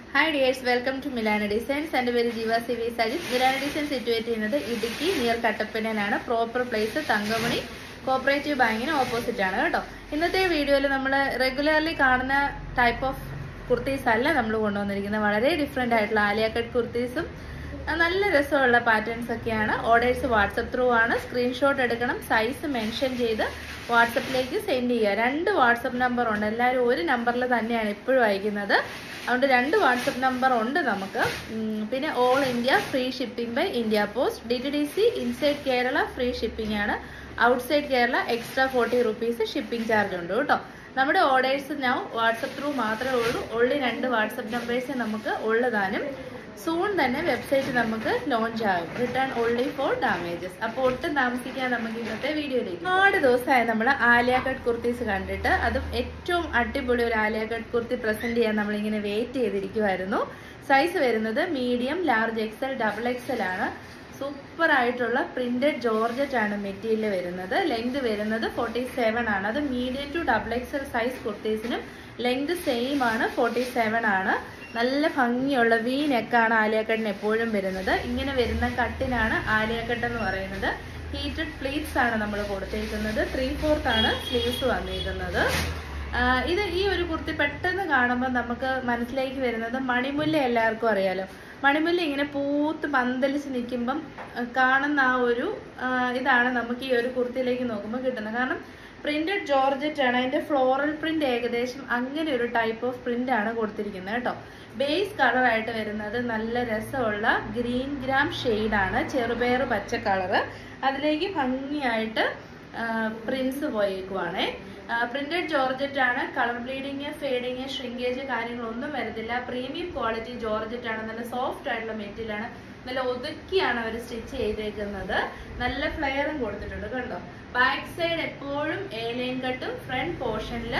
hi dears welcome to Milana designs എൻ്റെ പേര് Jeeva C V Sajith Milana design situate ചെയ്യുന്നത് ഇടുക്കി നിയർ കട്ടപ്പനയാണ് പ്രോപ്പർ പ്ലേസ് തങ്കമണി കോപ്പറേറ്റീവ് ബാങ്കിന് ഓപ്പോസിറ്റ് ആണ് കേട്ടോ ഇന്നത്തെ വീഡിയോയിൽ നമ്മൾ റെഗുലർലി കാണുന്ന ടൈപ്പ് ഓഫ് കുർത്തീസ് അല്ല നമ്മൾ കൊണ്ടുവന്നിരിക്കുന്നത് വളരെ ഡിഫറെൻ്റ് ആയിട്ടുള്ള ആലിയ കട്ട് കുർത്തീസും ആ, നല്ല രസമുള്ള പാറ്റേൺസ് ഒക്കെയാണ് ഓർഡേഴ്സ് വാട്സപ്പ് ത്രൂ ആണ് സ്ക്രീൻഷോട്ട് എടുക്കണം സൈസ് മെൻഷൻ ചെയ്ത് വാട്സപ്പിലേക്ക് സെൻഡ് ചെയ്യുക രണ്ട് വാട്സപ്പ് നമ്പർ ഉണ്ട് എല്ലാവരും ഒരു നമ്പറിൽ തന്നെയാണ് എപ്പോഴും അയക്കുന്നത് അതുകൊണ്ട് രണ്ട് വാട്സപ്പ് നമ്പർ ഉണ്ട് നമുക്ക് ഉം, പിന്നെ all India free shipping by India post D T D C inside Kerala free shipping ആണ് outside Kerala extra forty rupees shipping charge ഉണ്ട് കേട്ടോ നമ്മുടെ ഓർഡേഴ്സ് ഞാൻ വാട്സപ്പ് ത്രൂ മാത്രമേ ഉള്ളൂ ഉള്ളി രണ്ട് വാട്സപ്പ് നമ്പേഴ്സ് നമുക്ക് ഉള്ളതാനും സൂൺ തന്നെ വെബ്സൈറ്റ് നമുക്ക് ലോഞ്ച് ആകും റിട്ടേൺ ഓൺലി ഫോർ ഡാമേജസ് അപ്പോൾ ഒട്ടും താമസിക്കാൻ നമുക്ക് ഇന്നത്തെ വീഡിയോയിലേക്ക് ഒരുപാട് ദിവസമായി നമ്മൾ ആലിയ കട്ട് കുർത്തീസ് കണ്ടിട്ട് അതും ഏറ്റവും അടിപൊളി ഒരു ആലിയ കട്ട് കുർത്തി പ്രസന്റ് ചെയ്യാൻ നമ്മളിങ്ങനെ വെയിറ്റ് ചെയ്തിരിക്കുമായിരുന്നു സൈസ് വരുന്നത് medium large Excel double Excel ആണ് സൂപ്പർ ആയിട്ടുള്ള പ്രിന്റഡ് ജോർജറ്റ് ആണ് മെറ്റീരിയൽ വരുന്നത് ലെങ്ത് വരുന്നത് ഫോർട്ടി സെവൻ ആണ് അത് medium to double X L size കുർത്തീസിനും ലെങ്ത് സെയിം ആണ് ഫോർട്ടി സെവൻ ആണ് നല്ല ഭംഗിയുള്ള വി നെക്കാണ് ആലിയക്കട്ടിന് എപ്പോഴും വരുന്നത് ഇങ്ങനെ വരുന്ന കട്ടിനാണ് ആലിയക്കട്ട് എന്ന് പറയുന്നത് ഹീറ്റഡ് പ്ലീറ്റ്സ് ആണ് നമ്മൾ കൊടുത്തിരിക്കുന്നത് ത്രീ ഫോർത്ത് ആണ് സ്ലീവ്സ് വന്നിരിക്കുന്നത് ആ, ഇത് ഈ ഒരു കുർത്തി പെട്ടെന്ന് കാണുമ്പോൾ നമുക്ക് മനസ്സിലേക്ക് വരുന്നത് മണിമുല്ല എല്ലാവർക്കും അറിയാലോ മണിമുല്ല ഇങ്ങനെ പൂത്ത് പന്തലിച്ച് നിൽക്കുമ്പം ആ, കാണുന്ന ആ ഒരു ആ, ഇതാണ് നമുക്ക് ഈ ഒരു കുർത്തിയിലേക്ക് നോക്കുമ്പോൾ കിട്ടുന്നത് കാരണം പ്രിന്റഡ് ജോർജറ്റ് ആണ് അതിന്റെ ഫ്ലോറൽ പ്രിന്റ് ഏകദേശം അങ്ങനെ ഒരു ടൈപ്പ് ഓഫ് പ്രിന്റ് ആണ് കൊടുത്തിരിക്കുന്നത് കേട്ടോ ബേസ് കളർ ആയിട്ട് വരുന്നത് നല്ല രസമുള്ള ഗ്രീൻ ഗ്രാം ആണ് ചെറുപയർ പച്ച കളറ് അതിലേക്ക് ഭംഗിയായിട്ട് പ്രിൻസ് പോയേക്കുവാണേ പ്രിന്റഡ് ജോർജറ്റ് ആണ് കളർ ബ്ലീഡിങ് ഫേഡിങ് ഷ്രിങ്കേജ് കാര്യങ്ങളൊന്നും വരത്തില്ല പ്രീമിയം ക്വാളിറ്റി ജോർജറ്റ് ആണ് നല്ല സോഫ്റ്റ് ആയിട്ടുള്ള മെറ്റീരിയൽ ആണ് നല്ല ഒതുക്കിയാണ് അവർ സ്റ്റിച്ച് ചെയ്തേക്കുന്നത് നല്ല ഫ്ലെയറും കൊടുത്തിട്ടുണ്ട് കണ്ടോ ബാക്ക് സൈഡ് എപ്പോഴും ഏലൈൻ കട്ടും ഫ്രണ്ട് പോർഷനിൽ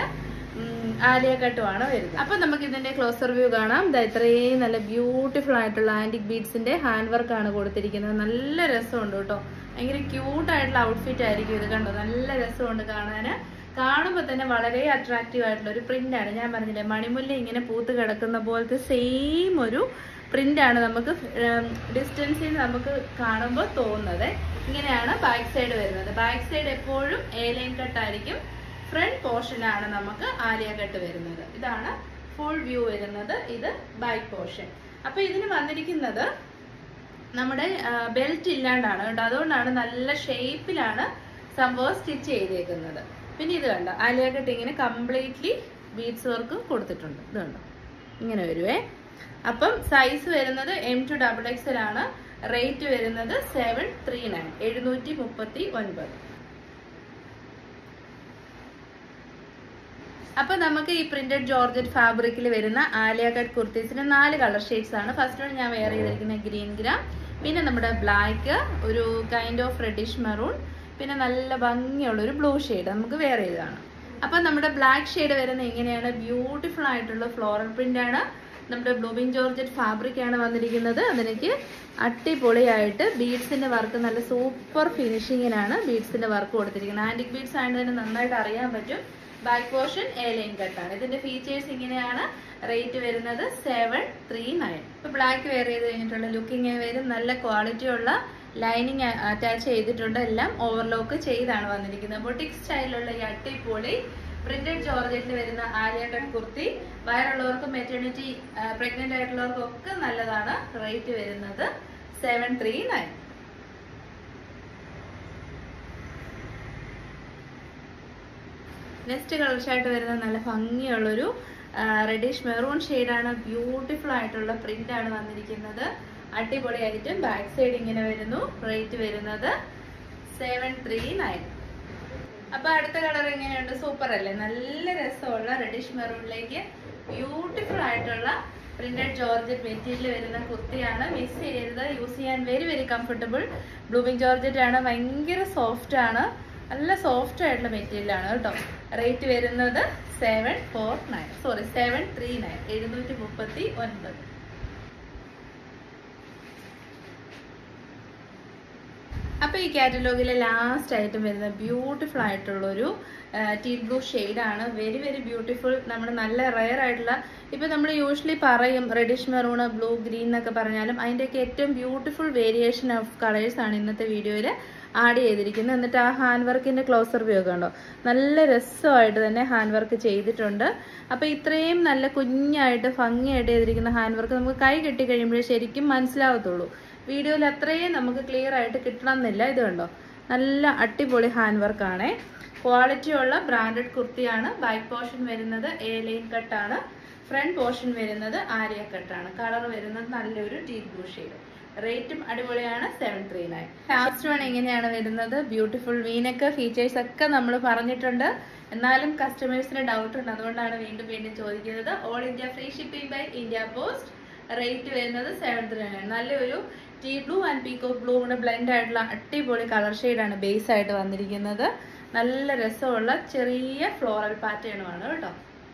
ആലിയ കട്ടുമാണ് വരുന്നത് അപ്പൊ നമുക്ക് ഇതിന്റെ ക്ലോസർ വ്യൂ കാണാം ദാ ഇത്രയും നല്ല ബ്യൂട്ടിഫുൾ ആയിട്ടുള്ള ആന്റിക് ബീഡ്സിന്റെ ഹാൻഡ് വർക്ക് ആണ് കൊടുത്തിരിക്കുന്നത് നല്ല രസമുണ്ട് കേട്ടോ ഭയങ്കര ക്യൂട്ട് ആയിട്ടുള്ള ഔട്ട്ഫിറ്റ് ആയിരിക്കും ഇത് കണ്ടോ നല്ല രസമുണ്ട് കാണാന് കാണുമ്പോൾ തന്നെ വളരെ അട്രാക്റ്റീവ് ആയിട്ടുള്ള ഒരു പ്രിന്റ് ആണ് ഞാൻ പറഞ്ഞില്ലേ മണിമുല്ല ഇങ്ങനെ പൂത്ത് കിടക്കുന്ന പോലത്തെ സെയിം ഒരു പ്രിന്റ് ആണ് നമുക്ക് ഡിസ്റ്റൻസിൽ നമുക്ക് കാണുമ്പോൾ തോന്നുന്നത് ഇങ്ങനെയാണ് ബാക്ക് സൈഡ് വരുന്നത് ബാക്ക് സൈഡ് എപ്പോഴും എ ലൈൻ കട്ട് ആയിരിക്കും ഫ്രണ്ട് പോർഷനാണ് നമുക്ക് ആലിയ കട്ട് വരുന്നത് ഇതാണ് ഫുൾ വ്യൂ വരുന്നത് ഇത് ബാക്ക് പോർഷൻ അപ്പൊ ഇതിന് വന്നിരിക്കുന്നത് നമ്മുടെ ബെൽറ്റ് ഇല്ലാണ്ടാണ് കേട്ടോ അതുകൊണ്ടാണ് നല്ല ഷേപ്പിലാണ് സംഭവം സ്റ്റിച്ച് ചെയ്തേക്കുന്നത് പിന്നെ ഇത് കണ്ടോ ആലിയ കട്ട് ഇങ്ങനെ കംപ്ലീറ്റ്ലി ബീഡ്സ് വർക്ക് കൊടുത്തിട്ടുണ്ട് ഇത് കണ്ടോ ഇങ്ങനെ വരുവേ അപ്പം സൈസ് വരുന്നത് എം ടു ഡബിൾ എക്സൽ ആണ് റേറ്റ് വരുന്നത് സെവൻ ത്രീ നയൻ എഴുന്നൂറ്റി മുപ്പത്തി ഒൻപത് അപ്പൊ നമുക്ക് ഈ പ്രിന്റഡ് ജോർജറ്റ് ഫാബ്രിക്കിൽ വരുന്ന ആലിയ കട്ട് കുർത്തീസിന് നാല് കളർ ഷെയ്ഡ്സ് ആണ് ഫസ്റ്റ് വൺ ഞാൻ വെയർ ചെയ്തിരിക്കുന്നത് ഗ്രീൻ ഗ്രാം പിന്നെ നമ്മുടെ ബ്ലാക്ക് ഒരു കൈൻഡ് ഓഫ് റെഡിഷ് മെറൂൺ പിന്നെ നല്ല ഭംഗിയുള്ള ഒരു ബ്ലൂ ഷെയ്ഡ് നമുക്ക് വെയർ ചെയ്തതാണ് അപ്പൊ നമ്മുടെ ബ്ലാക്ക് ഷെയ്ഡ് വരുന്നത് ഇങ്ങനെയാണ് ബ്യൂട്ടിഫുൾ ആയിട്ടുള്ള ഫ്ലോറൽ പ്രിന്റ് ആണ് നമ്മുടെ ബ്ലൂമിങ് ജോർജറ്റ് ഫാബ്രിക് ആണ് വന്നിരിക്കുന്നത് അതിലേക്ക് അടിപൊളിയായിട്ട് ബീഡ്സിന്റെ വർക്ക് നല്ല സൂപ്പർ ഫിനിഷിങ്ങിനാണ് ബീഡ്സിന്റെ വർക്ക് കൊടുത്തിരിക്കുന്നത് ആന്റിക് ബീഡ്സ് ആയതുകൊണ്ട് തന്നെ നന്നായിട്ട് അറിയാൻ പറ്റും ബാക്ക് പോർഷൻ എ ലൈൻ കട്ടാണ് ഇതിന്റെ ഫീച്ചേഴ്സ് ഇങ്ങനെയാണ് റേറ്റ് വരുന്നത് സെവൻ ത്രീ നയൻ ഇപ്പൊ ബ്ലാക്ക് വെയർ ചെയ്ത് കഴിഞ്ഞിട്ടുള്ള ലുക്കിംഗ് വരും നല്ല ക്വാളിറ്റി ഉള്ള ലൈനിങ് അറ്റാച്ച് ചെയ്തിട്ടുണ്ട് എല്ലാം ഓവർലോക്ക് ചെയ്താണ് വന്നിരിക്കുന്നത് ബൊട്ടിക് സ്റ്റൈലിലുള്ള ഈ അടിപൊളി പ്രിന്റഡ് ജോർജറ്റിൽ വരുന്ന ആലിയ കട്ട് കുർത്തി വയറുള്ളവർക്കും മെറ്റേണിറ്റി പ്രഗ്നന്റ് ആയിട്ടുള്ളവർക്കും ഒക്കെ നല്ലതാണ് റേറ്റ് വരുന്നത് seven three nine next colour ഷായിട്ട് വരുന്ന നല്ല ഭംഗിയുള്ളൊരു റെഡിഷ് മെറൂൺ ഷെയ്ഡാണ് ബ്യൂട്ടിഫുൾ ആയിട്ടുള്ള പ്രിന്റ് ആണ് വന്നിരിക്കുന്നത് അടിപൊളിയായിട്ടും ബാക്ക് സൈഡ് ഇങ്ങനെ വരുന്നു റേറ്റ് വരുന്നത് സെവൻ ത്രീ നയൻ അപ്പൊ അടുത്ത കളർ എങ്ങനെയുണ്ട് സൂപ്പർ അല്ലേ നല്ല രസമുള്ള റെഡിഷ് മെറൂണിലേക്ക് ബ്യൂട്ടിഫുൾ ആയിട്ടുള്ള പ്രിന്റഡ് ജോർജറ്റ് മെറ്റീരിയൽ വരുന്ന കുർത്തിയാണ് മിസ് ചെയ്യരുത് യൂസ് ചെയ്യാൻ very very comfortable blooming georgette ആണ് ഭയങ്കര സോഫ്റ്റ് ആണ് നല്ല സോഫ്റ്റ് ആയിട്ടുള്ള മെറ്റീരിയൽ ആണ് കേട്ടോ റേറ്റ് വരുന്നത് seven four nine sorry seven three nine എഴുന്നൂറ്റി മുപ്പത്തി ഒൻപത് അപ്പോൾ ഈ കാറ്റലോഗിലെ ലാസ്റ്റ് ഐറ്റം വരുന്ന ബ്യൂട്ടിഫുൾ ആയിട്ടുള്ളൊരു ടീ ബ്ലൂ ആണ് വെരി വെരി ബ്യൂട്ടിഫുൾ നമ്മുടെ നല്ല റയർ ആയിട്ടുള്ള ഇപ്പൊ നമ്മൾ യൂഷ്വലി പറയും റെഡിഷ് മെറൂൺ ബ്ലൂ ഗ്രീൻ എന്നൊക്കെ പറഞ്ഞാലും അതിൻ്റെയൊക്കെ ഏറ്റവും ബ്യൂട്ടിഫുൾ വേരിയേഷൻ ഓഫ് കളേഴ്സ് ആണ് ഇന്നത്തെ വീഡിയോയിൽ ആഡ് ചെയ്തിരിക്കുന്നത് എന്നിട്ട് ആ ഹാൻഡ് വർക്കിന്റെ ക്ലോസർ വ്യൂ ഒക്കെ ഉണ്ടോ നല്ല രസമായിട്ട് തന്നെ ഹാൻഡ് വർക്ക് ചെയ്തിട്ടുണ്ട് അപ്പൊ ഇത്രയും നല്ല കുഞ്ഞായിട്ട് ഭംഗിയായിട്ട് ചെയ്തിരിക്കുന്ന ഹാൻഡ് വർക്ക് നമുക്ക് കൈ കെട്ടി കഴിയുമ്പോഴേ ശരിക്കും മനസ്സിലാവത്തുള്ളൂ വീഡിയോയിൽ അത്രയും നമുക്ക് ക്ലിയർ ആയിട്ട് കിട്ടണം എന്നില്ല ഇത് കണ്ടോ നല്ല അടിപൊളി ഹാൻഡ് വർക്കാണേ ക്വാളിറ്റി ഉള്ള ബ്രാൻഡഡ് കുർത്തിയാണ് ബാക്ക് പോർഷൻ വരുന്നത് എ ലൈൻ കട്ടാണ് ഫ്രണ്ട് പോർഷൻ വരുന്നത് ആര്യ കട്ടാണ് കളർ വരുന്നത് നല്ലൊരു ടീ ബ്ലൂ ഷെയ്ഡ് റേറ്റും അടിപൊളിയാണ് seven three nine last one എങ്ങനെയാണ് വരുന്നത് ബ്യൂട്ടിഫുൾ വീനൊക്കെ ഫീച്ചേഴ്സ് ഒക്കെ നമ്മൾ പറഞ്ഞിട്ടുണ്ട് എന്നാലും കസ്റ്റമേഴ്സിന് ഡൗട്ട് ഉണ്ട് അതുകൊണ്ടാണ് വീണ്ടും വീണ്ടും ചോദിക്കുന്നത് all India free shipping by India post rate വരുന്നത് സെവൻ ത്രീ നയൻ നല്ലൊരു teal blue and peacock blue കൂടെ ബ്ലെൻഡ് ആയിട്ടുള്ള അടിപൊളി കളർ ഷെയ്ഡാണ് ബേസ് ആയിട്ട് വന്നിരിക്കുന്നത് നല്ല രസമുള്ള ചെറിയ ഫ്ലോറൽ പാറ്റേണുമാണ് കേട്ടോ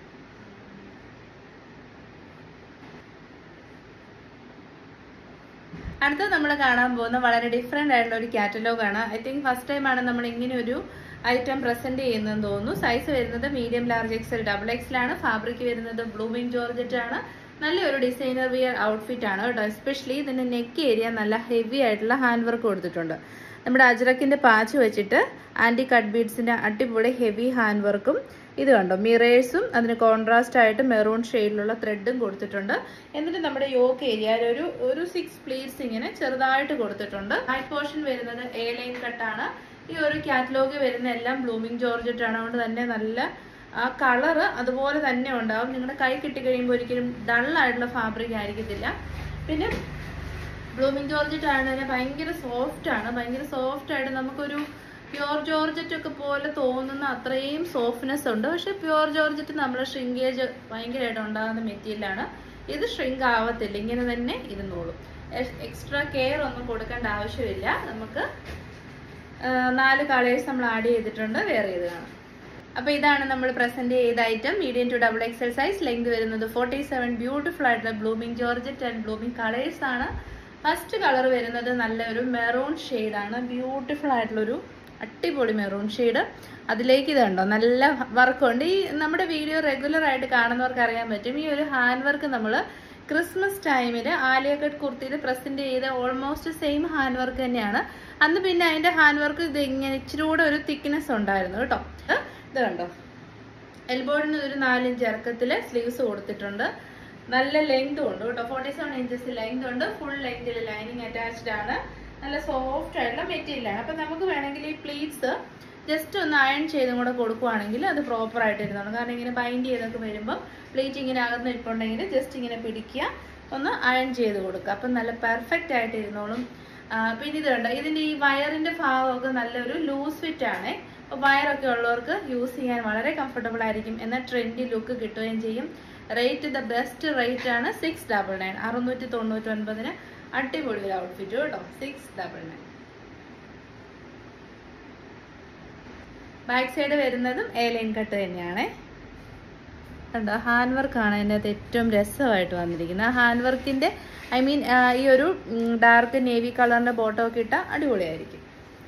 അടുത്ത നമ്മൾ കാണാൻ പോകുന്ന വളരെ ഡിഫറെൻ്റ് ആയിട്ടുള്ള ഒരു കാറ്റലോഗാണ് ഐ തിങ്ക് ഫസ്റ്റ് ടൈം ആണ് നമ്മൾ ഇങ്ങനെ ഒരു ഐറ്റം പ്രസന്റ് ചെയ്യുന്നതെന്ന് തോന്നുന്നു സൈസ് വരുന്നത് മീഡിയം ലാർജ് എക്സൽ ഡബിൾ എക്സലാണ് ഫാബ്രിക് വരുന്നത് ബ്ലൂമിങ് ജോർജറ്റ് ആണ് നല്ലൊരു ഡിസൈനർ വിയർ ഔട്ട്ഫിറ്റ് ആണ് കേട്ടോ എസ്പെഷ്യലി ഇതിന്റെ നെക്ക് ഏരിയ നല്ല ഹെവി ആയിട്ടുള്ള ഹാൻഡ് വർക്ക് കൊടുത്തിട്ടുണ്ട് നമ്മുടെ അജ്രക്കിന്റെ പാച്ച് വെച്ചിട്ട് ആന്റി കട്ട് ബീഡ്സിന്റെ അടിപൊളി ഹെവി ഹാൻഡ് വർക്കും ഇത് കണ്ടോ മിറേഴ്സും അതിന് കോൺട്രാസ്റ്റ് ആയിട്ട് മെറൂൺ ഷെയ്ഡിലുള്ള ത്രെഡും കൊടുത്തിട്ടുണ്ട് എന്നിട്ട് നമ്മുടെ യോക്ക് ഏരിയയിൽ ഒരു ഒരു സിക്സ് പ്ലീറ്റ്സ് ഇങ്ങനെ ചെറുതായിട്ട് കൊടുത്തിട്ടുണ്ട് ഹൈറ്റ് പോർഷൻ വരുന്നത് എ ലൈൻ കട്ടാണ് ഈ ഒരു കാറ്റലോഗ് വരുന്ന എല്ലാം ബ്ലൂമിങ് ജോർജറ്റ് ആണ് അതുകൊണ്ട് തന്നെ നല്ല ആ കളറ് അതുപോലെ തന്നെ ഉണ്ടാവും നിങ്ങളുടെ കൈ കിട്ടി കഴിയുമ്പോൾ ഒരിക്കലും ഡൾ ആയിട്ടുള്ള ഫാബ്രിക് ആയിരിക്കത്തില്ല പിന്നെ ബ്ലൂമിങ് ജോർജറ്റ് ആണ് തന്നെ ഭയങ്കര സോഫ്റ്റ് ആണ് ഭയങ്കര സോഫ്റ്റ് ആയിട്ട് നമുക്കൊരു പ്യുവർ ജോർജറ്റ് ഒക്കെ പോലെ തോന്നുന്ന അത്രയും സോഫ്റ്റ്നെസ് ഉണ്ട് പക്ഷെ പ്യുവർ ജോർജറ്റ് നമ്മൾ ഷ്രിങ്കേജ് ഭയങ്കരമായിട്ട് ഉണ്ടാകുന്ന മെറ്റീരിയലാണ് ഇത് ഷ്രിങ്ക് ആവത്തില്ല ഇങ്ങനെ തന്നെ ഇരുന്നോളും എക്സ്ട്രാ കെയർ ഒന്നും കൊടുക്കേണ്ട ആവശ്യമില്ല നമുക്ക് ആ, നാല് കളേഴ്സ് നമ്മൾ ആഡ് ചെയ്തിട്ടുണ്ട് വേറെ ചെയ്ത് കാണാം അപ്പൊ ഇതാണ് നമ്മൾ പ്രസന്റ് ചെയ്ത item medium to double X L size length വരുന്നത് ഫോർട്ടി സെവൻ ബ്യൂട്ടിഫുൾ ആയിട്ടുള്ള blooming georgette and blooming colours ആണ് ഫസ്റ്റ് കളർ വരുന്നത് നല്ലൊരു മെറൂൺ ആണ് ബ്യൂട്ടിഫുൾ ആയിട്ടുള്ളൊരു അടിപൊളി മെറൂൺ ഷെയ്ഡ് അതിലേക്ക് ഇത് കണ്ടോ നല്ല വർക്കുണ്ട് ഈ നമ്മുടെ വീഡിയോ റെഗുലർ ആയിട്ട് കാണുന്നവർക്ക് അറിയാൻ പറ്റും ഈ ഒരു ഹാൻഡ് വർക്ക് നമ്മൾ ക്രിസ്മസ് ടൈമിൽ ആലിയ കട്ട് കുർത്തിയിൽ പ്രസന്റ് ചെയ്ത ഓൾമോസ്റ്റ് സെയിം ഹാൻഡ് വർക്ക് തന്നെയാണ് അന്ന് പിന്നെ അതിന്റെ ഹാൻഡ് വർക്ക് ഇത് ഇങ്ങനെ ഇച്ചിരി കൂടെ ഒരു തിക്നെസ് ഉണ്ടായിരുന്നു കേട്ടോ ഇത് ഇത് കണ്ടോ എൽബോഡിന് ഒരു നാലിഞ്ച് ഇറക്കത്തില് സ്ലീവ്സ് കൊടുത്തിട്ടുണ്ട് നല്ല ലെങ്തും ഉണ്ട് കേട്ടോ ഫോർട്ടി സെവൻ ഇഞ്ചസ് ലെങ്ത് ഉണ്ട് ഫുൾ ലെങ്തിൽ ലൈനിങ് അറ്റാച്ച്ഡ് ആണ് നല്ല സോഫ്റ്റ് ആയിട്ടുള്ള മെറ്റീരിയൽ ആണ് അപ്പൊ നമുക്ക് വേണമെങ്കിൽ ഈ പ്ലീറ്റ്സ് ജസ്റ്റ് ഒന്ന് അയൺ ചെയ്തും കൂടെ കൊടുക്കുവാണെങ്കിൽ അത് പ്രോപ്പർ ആയിട്ട് ഇരുന്നോളും കാരണം ഇങ്ങനെ ബൈൻഡ് ചെയ്തൊക്കെ വരുമ്പോൾ പ്ലീറ്റ് ഇങ്ങനെ അകന്ന് ഇരിപ്പുണ്ടെങ്കിൽ ജസ്റ്റ് ഇങ്ങനെ പിടിക്കുക ഒന്ന് അയൺ ചെയ്ത് കൊടുക്കുക അപ്പം നല്ല പെർഫെക്റ്റ് ആയിട്ട് ഇരുന്നോളും ആ, പിന്നെ ഇത് കണ്ടോ ഇതിന്റെ ഈ വയറിന്റെ ഭാഗമൊക്കെ നല്ലൊരു ലൂസ് ഫിറ്റ് ആണ് അപ്പോൾ വയറൊക്കെ ഉള്ളവർക്ക് യൂസ് ചെയ്യാൻ വളരെ കംഫർട്ടബിൾ ആയിരിക്കും എന്നാൽ ട്രെൻഡി ലുക്ക് കിട്ടുകയും ചെയ്യും റേറ്റ് ദ ബെസ്റ്റ് റേറ്റ് ആണ് സിക്സ് ഡബിൾ നയൻ അറുന്നൂറ്റി തൊണ്ണൂറ്റി ഒൻപതിന് അടിപൊളി ഒരു ഔട്ട്ഫിറ്റ് കേട്ടോ six double nine back side വരുന്നതും എ ലൈൻ കട്ട് തന്നെയാണേ കണ്ടോ ഹാൻഡ് വർക്കാണ് അതിൻ്റെ അകത്ത് ഏറ്റവും രസമായിട്ട് വന്നിരിക്കുന്നത് ആ ഹാൻഡ് വർക്കിൻ്റെ ഐ മീൻ ഈ ഒരു ഡാർക്ക് നേവി കളറിൻ്റെ ബോട്ടം ഒക്കെ ഇട്ടാൽ അടിപൊളിയായിരിക്കും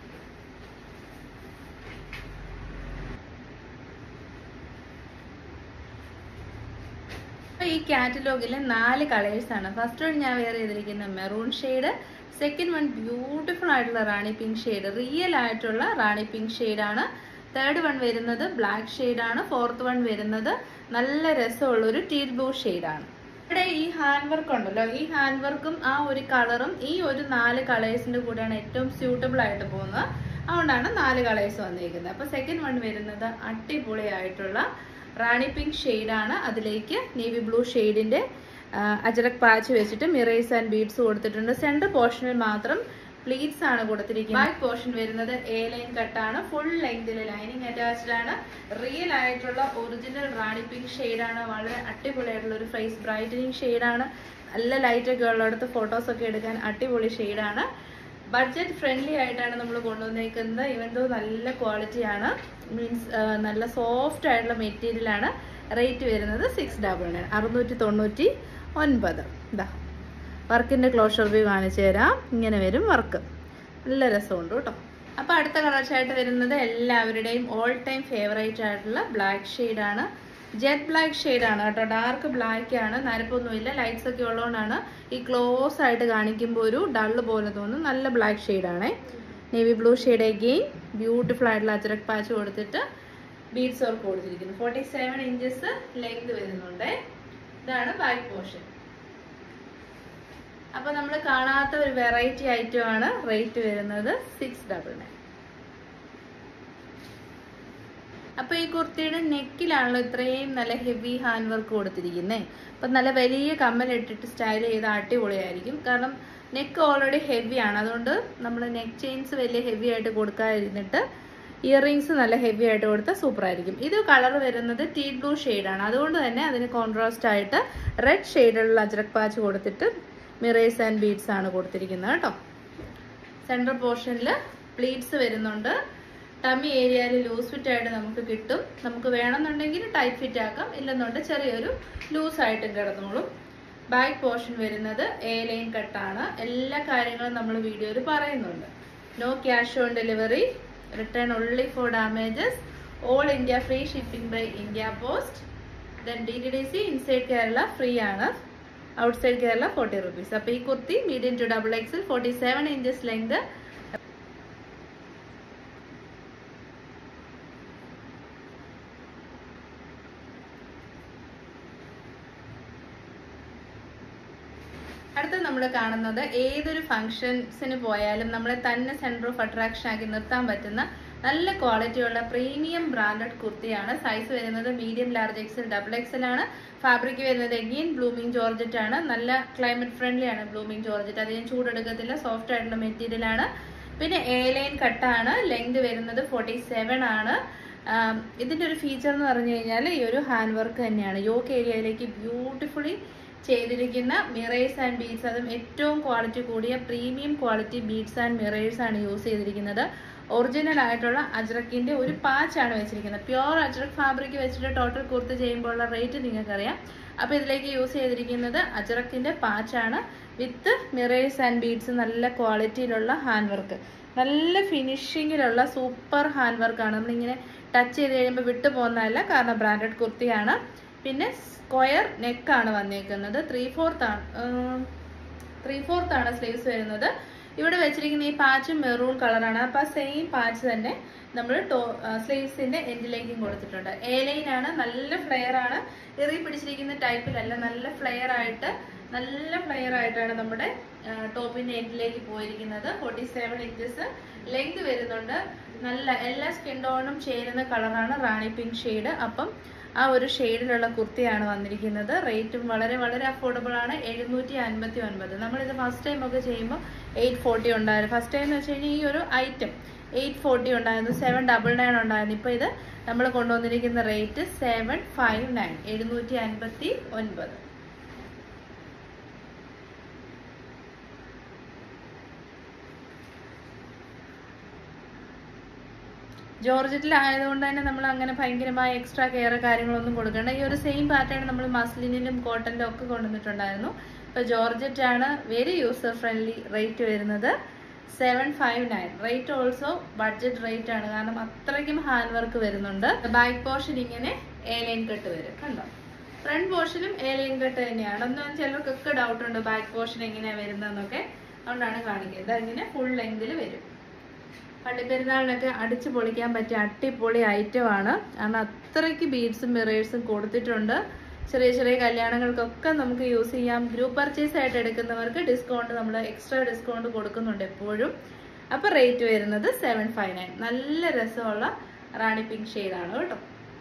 അപ്പൊ ഈ കാറ്റലോഗിൽ നാല് കളേഴ്സ് ആണ് ഫസ്റ്റ് വൺ ഞാൻ വെയർ ചെയ്തിരിക്കുന്ന maroon shade second one beautiful ആയിട്ടുള്ള റാണി പിങ്ക് ഷെയ്ഡ് റിയൽ ആയിട്ടുള്ള റാണി പിങ്ക് ആണ് തേർഡ് വൺ വരുന്നത് ബ്ലാക്ക് ആണ് ഫോർത്ത് വൺ വരുന്നത് നല്ല രസമുള്ള ഒരു ടീൽ ബ്ലൂ ആണ് ഇവിടെ ഈ ഹാൻഡ് വർക്ക് ഉണ്ടല്ലോ ഈ ഹാൻഡ് വർക്കും ആ ഒരു കളറും ഈ ഒരു നാല് കളേഴ്സിന്റെ കൂടെയാണ് ഏറ്റവും സ്യൂട്ടബിൾ ആയിട്ട് പോകുന്നത് അതുകൊണ്ടാണ് നാല് കളേഴ്സ് വന്നിരിക്കുന്നത് അപ്പൊ സെക്കൻഡ് വൺ വരുന്നത് അടിപൊളിയായിട്ടുള്ള റാണി പിങ്ക് ആണ് അതിലേക്ക് നേവി ബ്ലൂ ഷെയ്ഡിന്റെ അജറക് പാച്ച് വെച്ചിട്ട് മിറേഴ്സ് ആൻഡ് ബീഡ്സ് കൊടുത്തിട്ടുണ്ട് സെന്റർ പോർഷനിൽ മാത്രം പ്ലീറ്റ്സ് ആണ് കൊടുത്തിരിക്കുന്നത് ബാക്ക് പോർഷൻ വരുന്നത് എ ലൈൻ കട്ടാണ് ഫുൾ ലെങ്തിൽ ലൈനിങ് അറ്റാച്ച്ഡ് ആണ് റിയൽ ആയിട്ടുള്ള ഒറിജിനൽ റാണി പിങ്ക് ആണ് വളരെ അടിപൊളിയായിട്ടുള്ള ഒരു ഫേസ് ബ്രൈറ്റനിങ് ആണ് നല്ല ലൈറ്റ് ഒക്കെ ഉള്ളിടത്ത് ഫോട്ടോസ് ഒക്കെ എടുക്കാൻ അടിപൊളി ആണ് ബഡ്ജറ്റ് ഫ്രണ്ട്ലി ആയിട്ടാണ് നമ്മൾ കൊണ്ടുവന്നേക്കുന്നത് ഇവൻ ദോ നല്ല ക്വാളിറ്റിയാണ് മീൻസ് നല്ല സോഫ്റ്റ് ആയിട്ടുള്ള മെറ്റീരിയൽ ആണ് റേറ്റ് വരുന്നത് സിക്സ് ഡബിൾ നയൻ അറുന്നൂറ്റി തൊണ്ണൂറ്റി ഒൻപത് ഇതാ വർക്കിന്റെ ക്ലോഷർ വ്യൂ കാണിച്ചു തരാം ഇങ്ങനെ വരും വർക്ക് നല്ല രസമുണ്ട് കേട്ടോ അപ്പോൾ അടുത്ത കളർ ഷായിട്ട് വരുന്നത് എല്ലാവരുടെയും ഓൾ ടൈം ഫേവറേറ്റ് ആയിട്ടുള്ള ബ്ലാക്ക് ആണ് ജെറ്റ് ബ്ലാക്ക് ആണ് കേട്ടോ ഡാർക്ക് ബ്ലാക്ക് ആണ് നരപ്പൊന്നുമില്ല ലൈറ്റ്സ് ഒക്കെ ഉള്ളതുകൊണ്ടാണ് ഈ ക്ലോസ് ആയിട്ട് കാണിക്കുമ്പോൾ ഒരു ഡള്ള് പോലെ തോന്നും നല്ല ബ്ലാക്ക് ഷെയ്ഡാണേ navy blue shade again beautiful ആയിട്ടുള്ള അച്ചറക് പാച്ച് കൊടുത്തിട്ട് ബീഡ്സ് വർക്ക് കൊടുത്തിരിക്കുന്നു ഫോർട്ടി സെവൻ ഇഞ്ചസ് ലെങ്ത് വരുന്നുണ്ട് ഇതാണ് ബാക്ക് പോർഷൻ അപ്പൊ നമ്മൾ കാണാത്ത ഒരു വെറൈറ്റി ഐറ്റം ആണ് റേറ്റ് വരുന്നത് സിക്സ് ഡബിൾ നയൻ അപ്പൊ ഈ കുർത്തിയുടെ നെക്കിലാണല്ലോ ഇത്രയും നല്ല ഹെവി ഹാൻഡ് വർക്ക് കൊടുത്തിരിക്കുന്നത് അപ്പൊ നല്ല വലിയ കമ്മൽ ഇട്ടിട്ട് സ്റ്റൈൽ ചെയ്ത് അടിപൊളിയായിരിക്കും കാരണം നെക്ക് ഓൾറെഡി ഹെവി ആണ് അതുകൊണ്ട് നമ്മൾ നെക്ക് ചെയിൻസ് വലിയ ഹെവി ആയിട്ട് കൊടുക്കാതിരുന്നിട്ട് ഇയറിങ്സ് നല്ല ഹെവി ആയിട്ട് കൊടുത്താൽ സൂപ്പർ ആയിരിക്കും ഇത് കളർ വരുന്നത് ടീ ബ്ലൂ ആണ് അതുകൊണ്ട് തന്നെ അതിന് കോൺട്രാസ്റ്റ് ആയിട്ട് റെഡ് ഷെയ്ഡുള്ള അജ്രക് പാച്ച് കൊടുത്തിട്ട് മിറേഴ്സ് ആൻഡ് ബീഡ്സ് ആണ് കൊടുത്തിരിക്കുന്നത് കേട്ടോ സെൻട്രൽ പോർഷനിൽ പ്ലീറ്റ്സ് വരുന്നുണ്ട് ടമ്മി ഏരിയയിൽ ലൂസ് ഫിറ്റ് ആയിട്ട് നമുക്ക് കിട്ടും നമുക്ക് വേണമെന്നുണ്ടെങ്കിൽ ടൈറ്റ് ഫിറ്റ് ആക്കാം ഇല്ലെന്നുണ്ടെങ്കിൽ ചെറിയൊരു ലൂസ് ആയിട്ടും കിടന്നോളും ബാക്ക് പോർഷൻ വരുന്നത് എ ലൈൻ കട്ടാണ് എല്ലാ കാര്യങ്ങളും നമ്മൾ വീഡിയോയിൽ പറയുന്നുണ്ട് no cash on delivery return only for damages all India free shipping by India post then D T D C inside Kerala free ആണ് ഔട്ട്സൈഡ് കേരള ഫോർട്ടി റുപ്പീസ് അപ്പോൾ ഈ kurti medium to double X L forty seven inches length അടുത്ത നമ്മൾ കാണുന്നത് ഏതൊരു ഫംഗ്ഷൻസിന് പോയാലും നമ്മളെ തന്നെ സെന്റർ ഓഫ് അട്രാക്ഷൻ ആക്കി നിർത്താൻ പറ്റുന്ന നല്ല ക്വാളിറ്റിയുള്ള പ്രീമിയം ബ്രാൻഡഡ് കുർത്തിയാണ് സൈസ് വരുന്നത് medium large Excel double Excel ആണ് ഫാബ്രിക് വരുന്നത് എഗെയിൻ ബ്ലൂമിംഗ് ജോർജറ്റ് ആണ് നല്ല ക്ലൈമറ്റ് ഫ്രണ്ട്ലി ആണ് ബ്ലൂമിംഗ് ജോർജറ്റ് അധികം ചൂടെടുക്കത്തില്ല സോഫ്റ്റ് ആയിട്ടുള്ള മെറ്റീരിയൽ ആണ് പിന്നെ എ ലൈൻ കട്ടാണ് ലെങ്ത് വരുന്നത് ഫോർട്ടി സെവൻ ആണ് ആം, ഇതിന്റെ ഒരു ഫീച്ചർ എന്ന് പറഞ്ഞു കഴിഞ്ഞാൽ ഈ ഒരു ഹാൻഡ് വർക്ക് തന്നെയാണ് യോക്ക് ഏരിയയിലേക്ക് ബ്യൂട്ടിഫുള്ളി ചെയ്തിരിക്കുന്ന മിറേഴ്സ് ആൻഡ് ബീഡ്സ് അതും ഏറ്റവും ക്വാളിറ്റി കൂടിയ premium quality beads and mirrors ആണ് യൂസ് ചെയ്തിരിക്കുന്നത് ഒറിജിനൽ ആയിട്ടുള്ള അജ്രക്കിന്റെ ഒരു പാച്ച് ആണ് വെച്ചിരിക്കുന്നത് പ്യോർ അജ്രക് ഫാബ്രിക് വെച്ചിട്ട് ടോട്ടൽ കുർത്ത് ചെയ്യുമ്പോഴുള്ള റേറ്റ് നിങ്ങൾക്കറിയാം അപ്പോൾ ഇതിലേക്ക് യൂസ് ചെയ്തിരിക്കുന്നത് അജ്രക്കിന്റെ പാച്ചാണ് വിത്ത് മിറേഴ്സ് ആൻഡ് ബീഡ്സ് നല്ല ക്വാളിറ്റിയിലുള്ള ഹാൻഡ് വർക്ക് നല്ല ഫിനിഷിങ്ങിലുള്ള സൂപ്പർ ഹാൻഡ് വർക്കാണ് നമ്മളിങ്ങനെ ടച്ച് ചെയ്ത് കഴിയുമ്പോൾ വിട്ടു പോകുന്നതല്ല കാരണം ബ്രാൻഡഡ് കുർത്തിയാണ് പിന്നെ സ്ക്വയർ നെക്കാണ് വന്നേക്കുന്നത് ത്രീ ഫോർത്ത് ആണ് ത്രീ ഫോർത്ത് ആണ് സ്ലീവ്സ് വരുന്നത് ഇവിടെ വെച്ചിരിക്കുന്ന ഈ പാച്ച് മെറൂൺ കളറാണ് അപ്പോൾ ആ സെയിം പാച്ച് തന്നെ നമ്മൾ ടോ സ്ലീവ്സിന്റെ എൻഡിലേക്കും കൊടുത്തിട്ടുണ്ട് എ ലൈൻ ആണ് നല്ല ഫ്ലെയർ ആണ് എറി പിടിച്ചിരിക്കുന്ന ടൈപ്പിലല്ല നല്ല ഫ്ലെയർ ആയിട്ട് നല്ല ഫ്ലെയർ ആയിട്ടാണ് നമ്മുടെ ടോപ്പിന്റെ എൻഡിലേക്ക് പോയിരിക്കുന്നത് ഫോർട്ടി സെവൻ ഇഞ്ചസ് ലെങ്ത് വരുന്നുണ്ട് നല്ല എല്ലാ സ്കിൻ ടോണും ചേരുന്ന കളറാണ് റാണി പിങ്ക് ഷെയ്ഡ് അപ്പം ആ ഒരു ഷെയ്ഡിലുള്ള കുർത്തിയാണ് വന്നിരിക്കുന്നത് റേറ്റും വളരെ വളരെ അഫോർഡബിൾ ആണ് എഴുന്നൂറ്റി അൻപത്തി ഒൻപത് നമ്മളിത് ഫസ്റ്റ് ടൈം ഒക്കെ ചെയ്യുമ്പോൾ എയ്റ്റ് ഫോർട്ടി ഉണ്ടായിരുന്നു ഫസ്റ്റ് ടൈം എന്ന് വെച്ച് കഴിഞ്ഞാൽ ഈ ഒരു ഐറ്റം എയ്റ്റ് ഫോർട്ടി ഉണ്ടായിരുന്നു സെവൻ ഡബിൾ നയൻ ഉണ്ടായിരുന്നു ഇപ്പോൾ ഇത് നമ്മൾ കൊണ്ടുവന്നിരിക്കുന്ന റേറ്റ് സെവൻ ഫൈവ് നയൻ എഴുന്നൂറ്റി അൻപത്തി ഒൻപത് ജോർജറ്റിൽ ആയതുകൊണ്ട് തന്നെ നമ്മൾ അങ്ങനെ ഭയങ്കരമായ എക്സ്ട്രാ കെയർ കാര്യങ്ങളൊന്നും കൊടുക്കേണ്ട ഈ ഒരു സെയിം പാറ്റേൺ നമ്മൾ മസ്ലിനിലും കോട്ടണിലും ഒക്കെ കൊണ്ടുവന്നിട്ടുണ്ടായിരുന്നു ഇപ്പൊ ജോർജറ്റ് ആണ് വെരി യൂസർ ഫ്രണ്ട്ലി റേറ്റ് വരുന്നത് seven five nine rate also budget rate ആണ് കാരണം അത്രയ്ക്കും ഹാൻഡ് വർക്ക് വരുന്നുണ്ട് ബാക്ക് പോർഷൻ ഇങ്ങനെ എ ലൈൻ കട്ട് വരും കണ്ടോ ഫ്രണ്ട് പോർഷനും എ ലൈൻ കട്ട് തന്നെയാണ് ഒന്നും ചിലർക്കൊക്കെ ഡൗട്ട് ഉണ്ട് ബാക്ക് പോർഷൻ എങ്ങനെയാണ് വരുന്നതെന്നൊക്കെ അതുകൊണ്ടാണ് കാണിക്കുന്നത് ഇങ്ങനെ ഫുൾ ലെങ്തിൽ വരും പള്ളിപ്പെരുന്നാളിനൊക്കെ അടിച്ചു പൊളിക്കാൻ പറ്റിയ അടിപൊളി ഐറ്റമാണ് കാരണം അത്രയ്ക്ക് ബീഡ്സും മിറേഴ്സും കൊടുത്തിട്ടുണ്ട് ചെറിയ ചെറിയ കല്യാണങ്ങൾക്കൊക്കെ നമുക്ക് യൂസ് ചെയ്യാം ഗ്രൂപ്പ് പർച്ചേസ് ആയിട്ട് എടുക്കുന്നവർക്ക് ഡിസ്കൗണ്ട് നമ്മൾ എക്സ്ട്രാ ഡിസ്കൗണ്ട് കൊടുക്കുന്നുണ്ട് എപ്പോഴും അപ്പോൾ റേറ്റ് വരുന്നത് സെവൻ ഫൈവ് നയൻ നല്ല രസമുള്ള റാണി പിങ്ക് ഷെയ്ഡാണ് കേട്ടോ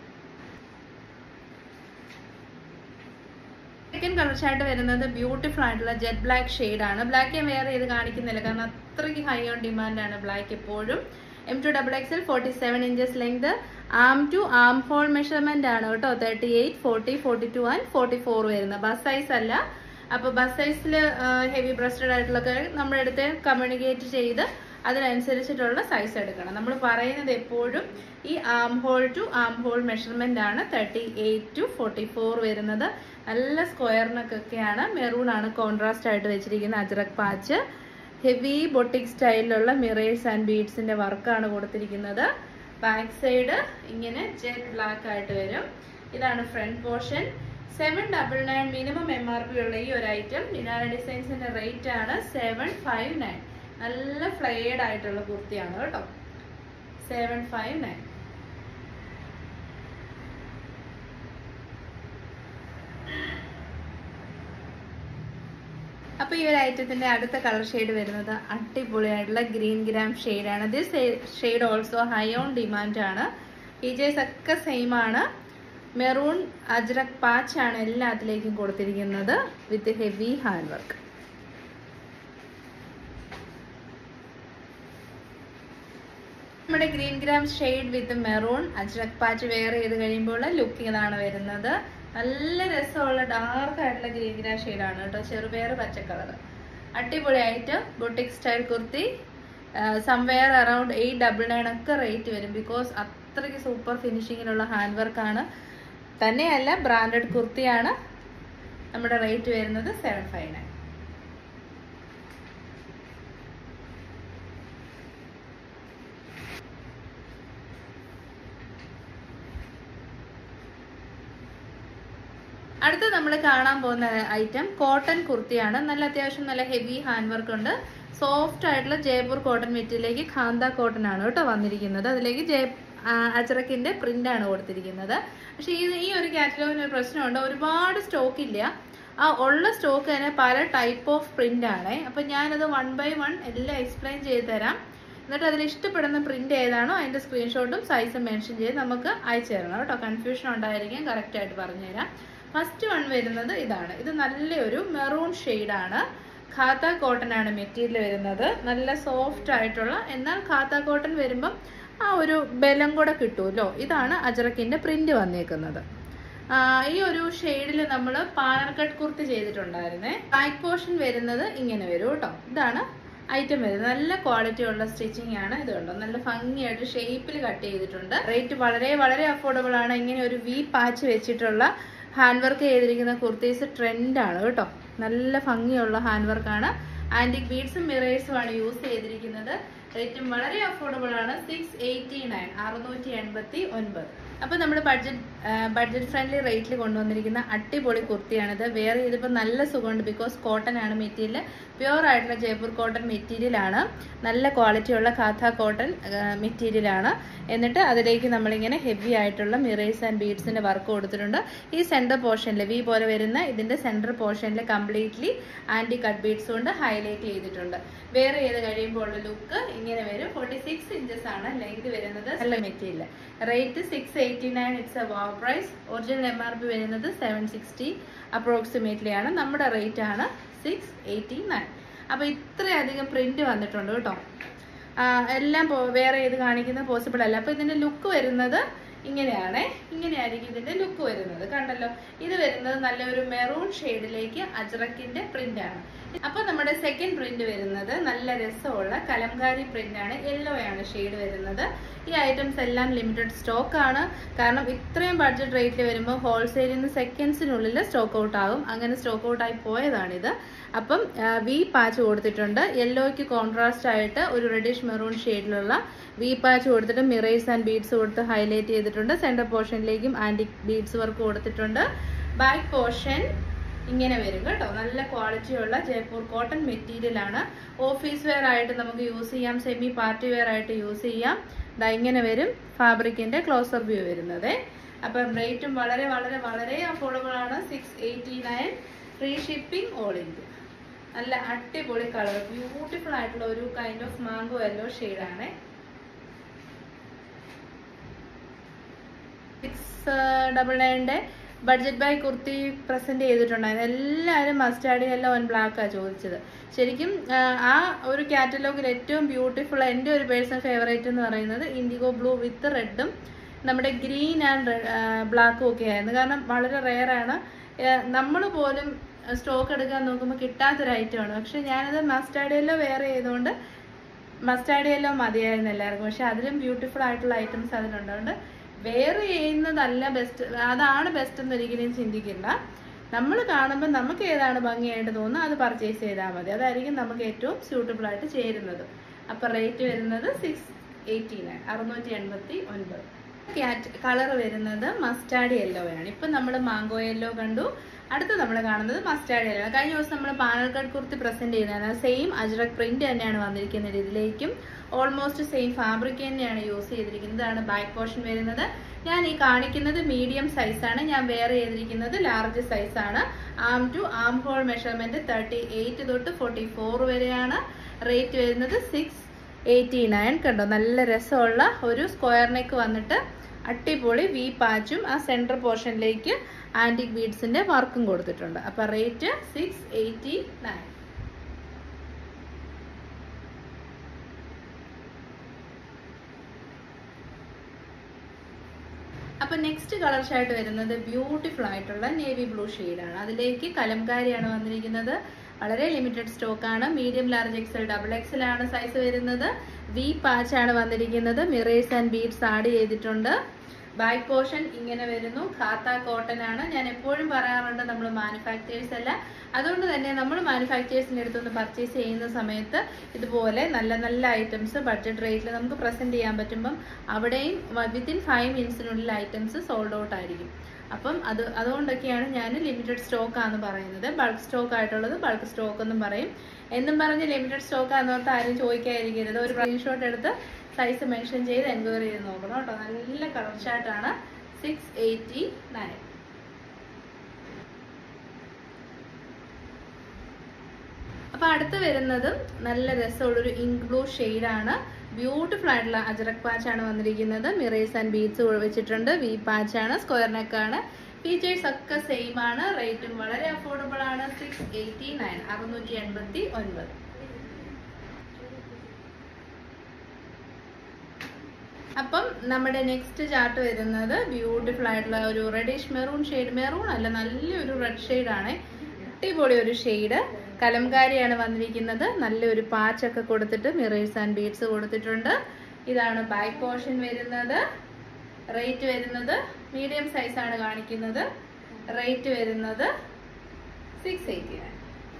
സെക്കൻഡ് കളർ ഷായിട്ട് വരുന്നത് ബ്യൂട്ടിഫുൾ ആയിട്ടുള്ള ജെറ്റ് ബ്ലാക്ക് ഷെയ്ഡ് ആണ് ബ്ലാക്ക് ഞാൻ വേറെ ചെയ്ത് കാണിക്കുന്നില്ല കാരണം അത്രയ്ക്ക് ഹൈ ഓൺ ഡിമാൻഡ് ആണ് ബ്ലാക്ക് എപ്പോഴും M to double X L forty seven inches length arm to arm hole measurement ആണ് കേട്ടോ thirty eight forty forty two and forty four വരുന്നത് ബസ് സൈസ് അല്ല അപ്പൊ ബസ് സൈസിൽ ഹെവി ബ്രസ്റ്റഡ് ആയിട്ടുള്ളൊക്കെ നമ്മുടെ അടുത്ത് കമ്മ്യൂണിക്കേറ്റ് ചെയ്ത് അതിനനുസരിച്ചിട്ടുള്ള സൈസ് എടുക്കണം നമ്മൾ പറയുന്നത് എപ്പോഴും ഈ arm hole to arm hole measurement ആണ് thirty eight to forty four വരുന്നത് നല്ല സ്ക്വയറിനൊക്കെയാണ് മെറൂൺ ആണ് കോൺട്രാസ്റ്റ് ആയിട്ട് വെച്ചിരിക്കുന്ന അജ്രക് പാച്ച് ഹെവി ബൊട്ടിക് സ്റ്റൈലിലുള്ള മിറേഴ്സ് ആൻഡ് ബീഡ്സിന്റെ വർക്കാണ് കൊടുത്തിരിക്കുന്നത് ബാക്ക് സൈഡ് ഇങ്ങനെ ജെറ്റ് ബ്ലാക്ക് ആയിട്ട് വരും ഇതാണ് front portion seven double nine minimum M R P ഉള്ള ഈ ഒരു ഐറ്റം ഡിനാര ഡിസൈൻസിന്റെ റേറ്റ് ആണ് സെവൻ ഫൈവ് നയൻ നല്ല ഫ്ലെയർഡ് ആയിട്ടുള്ള കുർത്തിയാണ് കേട്ടോ സെവൻ ഫൈവ് നയൻ അപ്പൊ ഈ ഒരു ഐറ്റത്തിന്റെ അടുത്ത കളർ ഷെയ്ഡ് വരുന്നത് അടിപൊളിയായിട്ടുള്ള ഗ്രീൻ ഗ്രാം ആണ് this shade also high on demand ആണ് ഫീച്ചേഴ്സ് ഒക്കെ സെയിം ആണ് മെറൂൺ അജ്രക് പാച്ച് ആണ് എല്ലാത്തിലേക്കും കൊടുത്തിരിക്കുന്നത് വിത്ത് ഹെവി ഹാൻഡ് വർക്ക് നമ്മുടെ green gram shade with maroon ajrakh patch wear ചെയ്ത് കഴിയുമ്പോൾ ലുക്ക് ഇതാണ് വരുന്നത് നല്ല രസമുള്ള ഡാർക്ക് ആയിട്ടുള്ള ഗ്രീൻ ഗ്രാം ഷെയ്ഡാണ് കേട്ടോ ചെറുപയർ പച്ച കളർ അടിപൊളിയായിട്ട് boutique style kurti somewhere around eight double nine ഒക്കെ റേറ്റ് വരും ബിക്കോസ് അത്രയ്ക്ക് സൂപ്പർ ഫിനിഷിങ്ങിലുള്ള ഹാൻഡ് വർക്കാണ് തന്നെയല്ല ബ്രാൻഡഡ് കുർത്തിയാണ് നമ്മുടെ റേറ്റ് വരുന്നത് സെവൻ ഫൈവ് നയൻ അടുത്ത നമ്മൾ കാണാൻ പോകുന്ന ഐറ്റം കോട്ടൺ കുർത്തിയാണ് നല്ല അത്യാവശ്യം നല്ല ഹെവി ഹാൻഡ് വർക്ക് ഉണ്ട് സോഫ്റ്റ് ആയിട്ടുള്ള ജയ്പൂർ കോട്ടൺ മെറ്റീരിയലേക്ക് ഖാന്ത കോട്ടൺ ആണ് കേട്ടോ വന്നിരിക്കുന്നത് അതിലേക്ക് ജയ അച്ചറക്കിന്റെ പ്രിന്റ് ആണ് കൊടുത്തിരിക്കുന്നത് പക്ഷെ ഈ ഈ ഒരു കാറ്റലോഗിന് ഒരു പ്രശ്നമുണ്ട് ഒരുപാട് സ്റ്റോക്ക് ഇല്ല ആ ഉള്ള സ്റ്റോക്ക് തന്നെ പല ടൈപ്പ് ഓഫ് പ്രിന്റ് ആണ് അപ്പൊ ഞാനത് വൺ ബൈ വൺ എല്ലാം എക്സ്പ്ലെയിൻ ചെയ്ത് തരാം എന്നിട്ട് അതിൽ ഇഷ്ടപ്പെടുന്ന പ്രിന്റ് ഏതാണോ അതിന്റെ സ്ക്രീൻഷോട്ടും സൈസും മെൻഷൻ ചെയ്ത് നമുക്ക് അയച്ചു തരണം കേട്ടോ കൺഫ്യൂഷൻ ഉണ്ടായിരിക്കും കറക്റ്റ് ആയിട്ട് പറഞ്ഞുതരാം ഫസ്റ്റ് വൺ വരുന്നത് ഇതാണ് ഇത് നല്ലൊരു മെറൂൺ ആണ് ഖാത്ത കോട്ടൺ ആണ് മെറ്റീരിയൽ വരുന്നത് നല്ല സോഫ്റ്റ് ആയിട്ടുള്ള എന്നാൽ ഖാത്ത കോട്ടൺ വരുമ്പം ആ ഒരു ബലം കൂടെ കിട്ടുമല്ലോ ഇതാണ് അജറക്കിന്റെ പ്രിന്റ് വന്നേക്കുന്നത് ആ, ഈ ഒരു ഷെയ്ഡിൽ നമ്മൾ പാനർ കട്ട് കുർത്തി ചെയ്തിട്ടുണ്ടായിരുന്നേ ബാക്ക് പോർഷൻ വരുന്നത് ഇങ്ങനെ വരും കേട്ടോ ഇതാണ് ഐറ്റം വരുന്നത് നല്ല ക്വാളിറ്റി ഉള്ള സ്റ്റിച്ചിങ് ആണ് ഇത് കണ്ടോ നല്ല ഭംഗിയായിട്ട് ഷേപ്പിൽ കട്ട് ചെയ്തിട്ടുണ്ട് റേറ്റ് വളരെ വളരെ അഫോർഡബിൾ ആണ് ഇങ്ങനെ ഒരു വി പാച്ച് വെച്ചിട്ടുള്ള ഹാൻഡ് വർക്ക് ചെയ്തിരിക്കുന്ന കുർത്തീസ് ട്രെൻഡാണ് കേട്ടോ നല്ല ഭംഗിയുള്ള ഹാൻഡ് വർക്കാണ് ആന്റിക് ബീഡ്സും മിറേഴ്സും ആണ് യൂസ് ചെയ്തിരിക്കുന്നത് റേറ്റും വളരെ അഫോർഡബിൾ ആണ് സിക്സ് എയ്റ്റി നയൻ അറുന്നൂറ്റി എൺപത്തി ഒൻപത് അപ്പൊ നമ്മൾ ബഡ്ജറ്റ് ബഡ്ജറ്റ് ഫ്രണ്ട്ലി റേറ്റിൽ കൊണ്ടുവന്നിരിക്കുന്ന അടിപൊളി കുർത്തിയാണിത് വേറെ ഇതിപ്പോൾ നല്ല സുഖമുണ്ട് ബിക്കോസ് കോട്ടൺ ആണ് മെറ്റീരിയൽ പ്യുവർ ആയിട്ടുള്ള ജയ്പൂർ കോട്ടൺ മെറ്റീരിയൽ ആണ് നല്ല ക്വാളിറ്റിയുള്ള കാഥ കോട്ടൺ മെറ്റീരിയൽ ആണ് എന്നിട്ട് അതിലേക്ക് നമ്മളിങ്ങനെ ഹെവി ആയിട്ടുള്ള മിറേഴ്സ് ആൻഡ് ബീഡ്സിന്റെ വർക്ക് കൊടുത്തിട്ടുണ്ട് ഈ സെന്റർ പോർഷനിൽ വി പോലെ വരുന്ന ഇതിന്റെ സെന്റർ പോർഷനിൽ കംപ്ലീറ്റ്ലി ആന്റി കട്ട് ബീഡ്സ് കൊണ്ട് ഹൈലൈറ്റ് ചെയ്തിട്ടുണ്ട് വേറെ ചെയ്ത് കഴിയുമ്പോൾ ഉള്ള ലുക്ക് ഇങ്ങനെ വരും ഫോർട്ടി സിക്സ് ഇഞ്ചസ് ആണ് ലെങ്ത് വരുന്നത് നല്ല material rate six eighty nine it's a wow price original M R P വരുന്നത് സെവൻ സിക്സ്റ്റി അപ്രോക്സിമേറ്റ്ലി ആണ് നമ്മുടെ റേറ്റ് ആണ് സിക്സ് എയ്റ്റി നയൻ അപ്പൊ ഇത്രയധികം പ്രിന്റ് വന്നിട്ടുണ്ട് കേട്ടോ ആ, എല്ലാം പോ- വേറെ ഇത് കാണിക്കുന്ന പോസിബിൾ അല്ല അപ്പൊ ഇതിന്റെ ലുക്ക് വരുന്നത് ഇങ്ങനെയാണേ ഇങ്ങനെയായിരിക്കും ഇതിന്റെ ലുക്ക് വരുന്നത് കണ്ടല്ലോ ഇത് വരുന്നത് നല്ലൊരു മെറൂൺ ഷെയ്ഡിലേക്ക് അജ്രക്കിന്റെ പ്രിന്റ് ആണ് അപ്പൊ നമ്മുടെ സെക്കൻഡ് പ്രിന്റ് വരുന്നത് നല്ല രസമുള്ള കലംകാരി പ്രിന്റ് ആണ് യെല്ലോ ആണ് ഷെയ്ഡ് വരുന്നത് ഈ ഐറ്റംസ് എല്ലാം ലിമിറ്റഡ് സ്റ്റോക്ക് ആണ് കാരണം ഇത്രയും ബഡ്ജറ്റ് റേറ്റിൽ വരുമ്പോൾ ഹോൾസെയിലിൽ നിന്ന് സെക്കൻഡ്സിനുള്ളിൽ സ്റ്റോക്ക് ഔട്ട് ആകും അങ്ങനെ സ്റ്റോക്ക് ഔട്ട് ആയി പോയതാണിത് അപ്പം വി പാച്ച് കൊടുത്തിട്ടുണ്ട് യെല്ലോയ്ക്ക് കോൺട്രാസ്റ്റ് ആയിട്ട് ഒരു റെഡിഷ് മെറൂൺ ഷെയ്ഡിലുള്ള വി പാച്ച് കൊടുത്തിട്ട് മിറേഴ്സ് ആൻഡ് ബീഡ്സ് കൊടുത്ത് ഹൈലൈറ്റ് ചെയ്തിട്ടുണ്ട് സെന്റർ പോർഷനിലേക്കും ആന്റി ബീഡ്സ് വർക്ക് കൊടുത്തിട്ടുണ്ട് ബാക്ക് പോർഷൻ ഇങ്ങനെ വരും കേട്ടോ നല്ല ക്വാളിറ്റിയുള്ള ജയ്പൂർ കോട്ടൺ മെറ്റീരിയൽ ആണ് ഓഫീസ് വെയർ ആയിട്ട് നമുക്ക് യൂസ് ചെയ്യാം സെമി പാർട്ടി വെയർ ആയിട്ട് യൂസ് ചെയ്യാം ദാ ഇങ്ങനെ വരും ഫാബ്രിക്കിന്റെ ക്ലോസർ വ്യൂ വരുന്നത് അപ്പം റേറ്റും വളരെ വളരെ വളരെ അഫോർഡബിൾ ആണ് six eighty nine free shipping all India നല്ല അടിപൊളി കളർ ബ്യൂട്ടിഫുൾ ആയിട്ടുള്ള ഒരു കൈൻഡ് ഓഫ് മാംഗോ യെല്ലോ ആണ് സിക്സ് ഡബിൾ നയൻ്റെ ബഡ്ജറ്റ് ബൈ കുർത്തി പ്രസന്റ് ചെയ്തിട്ടുണ്ടായിരുന്നു എല്ലാവരും മസ്റ്റാർഡ് യെല്ലോ ആൻഡ് ബ്ലാക്കാണ് ചോദിച്ചത് ശരിക്കും ആ, ആ ഒരു കാറ്റലോഗിൽ ഏറ്റവും ബ്യൂട്ടിഫുൾ എൻ്റെ ഒരു പേഴ്സണൽ ഫേവറേറ്റ് എന്ന് പറയുന്നത് ഇൻഡിഗോ ബ്ലൂ വിത്ത് റെഡും നമ്മുടെ ഗ്രീൻ ആൻഡ് ബ്ലാക്കും ഒക്കെ ആയിരുന്നു കാരണം വളരെ റെയർ ആണ് നമ്മൾ പോലും സ്റ്റോക്ക് എടുക്കാൻ നോക്കുമ്പോൾ കിട്ടാത്തൊരു ഐറ്റമാണ് പക്ഷെ ഞാനത് മസ്റ്റാർഡ് യെല്ലോ വേറെ ചെയ്തുകൊണ്ട് മസ്റ്റാർഡ് യെല്ലോ മതിയായിരുന്നു എല്ലാവർക്കും പക്ഷെ അതിലും ബ്യൂട്ടിഫുൾ ആയിട്ടുള്ള ഐറ്റംസ് അതിലുണ്ട് അതുകൊണ്ട് വേറെ ചെയ്യുന്നതല്ല ബെസ്റ്റ് അതാണ് ബെസ്റ്റ് എന്ന് ഒരിക്കലും ചിന്തിക്കില്ല നമ്മൾ കാണുമ്പോൾ നമുക്ക് ഏതാണ് ഭംഗിയായിട്ട് തോന്നുന്നത് അത് പർച്ചേസ് ചെയ്താൽ മതി അതായിരിക്കും നമുക്ക് ഏറ്റവും സ്യൂട്ടബിൾ ആയിട്ട് ചേരുന്നത് അപ്പോൾ റേറ്റ് വരുന്നത് സിക്സ് എയ്റ്റി നയൻ അറുന്നൂറ്റി എൺപത്തി ഒൻപത് ക്യാറ്റ് കളർ വരുന്നത് മസ്റ്റാർഡ് യെല്ലോ ആണ് ഇപ്പം നമ്മൾ മാംഗോ യെല്ലോ കണ്ടു അടുത്ത് നമ്മൾ കാണുന്നത് മസ്റ്റാർഡ് യെല്ലോ കഴിഞ്ഞ ദിവസം നമ്മൾ പാനൽ കട്ട് കുർത്തി പ്രസന്റ് ചെയ്തതാണ് സെയിം അജ്രക് പ്രിന്റ് തന്നെയാണ് വന്നിരിക്കുന്നത് ഇതിലേക്കും ഓൾമോസ്റ്റ് സെയിം ഫാബ്രിക് തന്നെയാണ് യൂസ് ചെയ്തിരിക്കുന്നത് ഇതാണ് ബാക്ക് പോർഷൻ വരുന്നത് ഞാൻ ഈ കാണിക്കുന്നത് മീഡിയം സൈസാണ് ഞാൻ വെയർ ചെയ്തിരിക്കുന്നത് ലാർജ് സൈസാണ് arm to arm hole measurement thirty eight തൊട്ട് ഫോർട്ടി ഫോർ വരെയാണ് റേറ്റ് വരുന്നത് സിക്സ് എയ്റ്റി നയൻ കണ്ടോ നല്ല രസമുള്ള ഒരു സ്ക്വയർ നെക്ക് വന്നിട്ട് അടിപൊളി വി പാച്ചും ആ സെൻട്രൽ പോർഷനിലേക്ക് ആൻറ്റിക് ബീഡ്സിന്റെ വർക്കും കൊടുത്തിട്ടുണ്ട് അപ്പൊ റേറ്റ് സിക്സ് എയ്റ്റി നയൻ അപ്പൊ നെക്സ്റ്റ് കളർ ഷർട്ട് വരുന്നത് ബ്യൂട്ടിഫുൾ ആയിട്ടുള്ള നേവി ബ്ലൂ ആണ് അതിലേക്ക് കലംകാരിയാണ് വന്നിരിക്കുന്നത് വളരെ ലിമിറ്റഡ് സ്റ്റോക്ക് ആണ് medium large Excel double Excel ആണ് സൈസ് വരുന്നത് വി പാച്ച് ആണ് വന്നിരിക്കുന്നത് മിറേഴ്സ് ആൻഡ് ബീഡ്സ് ആഡ് ചെയ്തിട്ടുണ്ട് ബാക്ക് പോർഷൻ ഇങ്ങനെ വരുന്നു ഖാത്ത കോട്ടൺ ആണ് ഞാൻ എപ്പോഴും പറയാറുണ്ട് നമ്മൾ മാനുഫാക്ചേഴ്സ് അല്ല അതുകൊണ്ട് തന്നെ നമ്മൾ മാനുഫാക്ചേഴ്സിൻ്റെ അടുത്തുനിന്ന് പർച്ചേസ് ചെയ്യുന്ന സമയത്ത് ഇതുപോലെ നല്ല നല്ല ഐറ്റംസ് ബഡ്ജറ്റ് റേറ്റിൽ നമുക്ക് പ്രസന്റ് ചെയ്യാൻ പറ്റുമ്പം അവിടെയും വിത്തിൻ ഫൈവ് മിനിറ്റ്സിനുള്ളിൽ ഐറ്റംസ് സോൾഡ് ഔട്ട് ആയിരിക്കും അപ്പം അത് അതുകൊണ്ടൊക്കെയാണ് ഞാൻ ലിമിറ്റഡ് സ്റ്റോക്ക് ആണെന്ന് പറയുന്നത് ബൾക്ക് സ്റ്റോക്ക് ആയിട്ടുള്ളത് ബൾക്ക് സ്റ്റോക്ക് എന്നും പറയും എന്നും പറഞ്ഞ് ലിമിറ്റഡ് സ്റ്റോക്ക് ആണെന്നോർത്ത് ആരും ചോദിക്കാതിരിക്കരുത് ഒരു സ്ക്രീൻഷോട്ട് എടുത്ത് സൈസ് മെൻഷൻ ചെയ്ത് എൻക്വയറി ചെയ്ത് നോക്കണം കേട്ടോ നല്ല കളർ ഷാർട്ടാണ് സിക്സ് എയ്റ്റി നയൻ അപ്പൊ അടുത്ത് വരുന്നതും നല്ല രസമുള്ളൊരു ഇങ്ക് ബ്ലൂ ആണ് ബ്യൂട്ടിഫുൾ ആയിട്ടുള്ള അജറക് പാച്ച് ആണ് വന്നിരിക്കുന്നത് മിറേഴ്സ് ആൻഡ് ബീഡ്സ് വെച്ചിട്ടുണ്ട് വി പാച്ച് ആണ് സ്ക്വയർ നെക്ക് ആണ് ഫീച്ചേഴ്സ് ഒക്കെ സെയിം ആണ് റേറ്റും വളരെ അഫോർഡബിൾ ആണ് സിക്സ് എയ്റ്റി നയൻ അറുന്നൂറ്റി എൺപത്തി ഒൻപത് അപ്പം നമ്മുടെ നെക്സ്റ്റ് ചാർട്ട് വരുന്നത് ബ്യൂട്ടിഫുൾ ആയിട്ടുള്ള ഒരു റെഡിഷ് മെറൂൺ ഷെയ്ഡ് മെറൂൺ അല്ല നല്ലൊരു റെഡ് ഷെയ്ഡ് ആണ് അടിപൊളി ഒരു ഷെയ്ഡ് കലംകാരിയാണ് വന്നിരിക്കുന്നത് നല്ലൊരു പാച്ചൊക്കെ കൊടുത്തിട്ട് മിറേഴ്സ് ആൻഡ് ബീഡ്സ് കൊടുത്തിട്ടുണ്ട് ഇതാണ് ബാക്ക് പോർഷൻ വരുന്നത് റേറ്റ് വരുന്നത് മീഡിയം സൈസ് ആണ് കാണിക്കുന്നത് റേറ്റ് വരുന്നത് സിക്സ് എയ്റ്റി നയൻ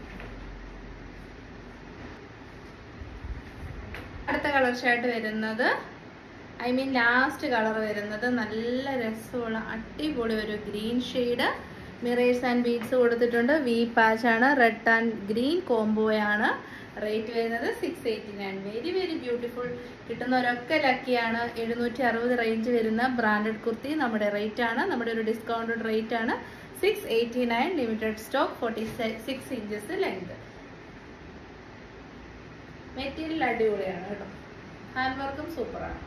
അടുത്ത കളർ ഷർട്ട് വരുന്നത് ഐ മീൻ ലാസ്റ്റ് കളർ വരുന്നത് നല്ല രസമുള്ള അടിപൊളി ഒരു green shade mirrors and beads കൊടുത്തിട്ടുണ്ട് വി പാച്ച് ആണ് റെഡ് ആൻഡ് ഗ്രീൻ കോംബോയാണ് റേറ്റ് വരുന്നത് six eighty nine very very beautiful കിട്ടുന്നവരൊക്കെ ലക്കിയാണ് എഴുന്നൂറ്റി അറുപത് റേഞ്ച് വരുന്ന ബ്രാൻഡഡ് കുർത്തി നമ്മുടെ റേറ്റ് ആണ് നമ്മുടെ ഒരു ഡിസ്കൗണ്ടഡ് റേറ്റ് ആണ് six eighty nine limited stock forty six inches length material അടിപൊളിയാണ് കേട്ടോ ഹാൻഡ് വർക്കും സൂപ്പറാണ്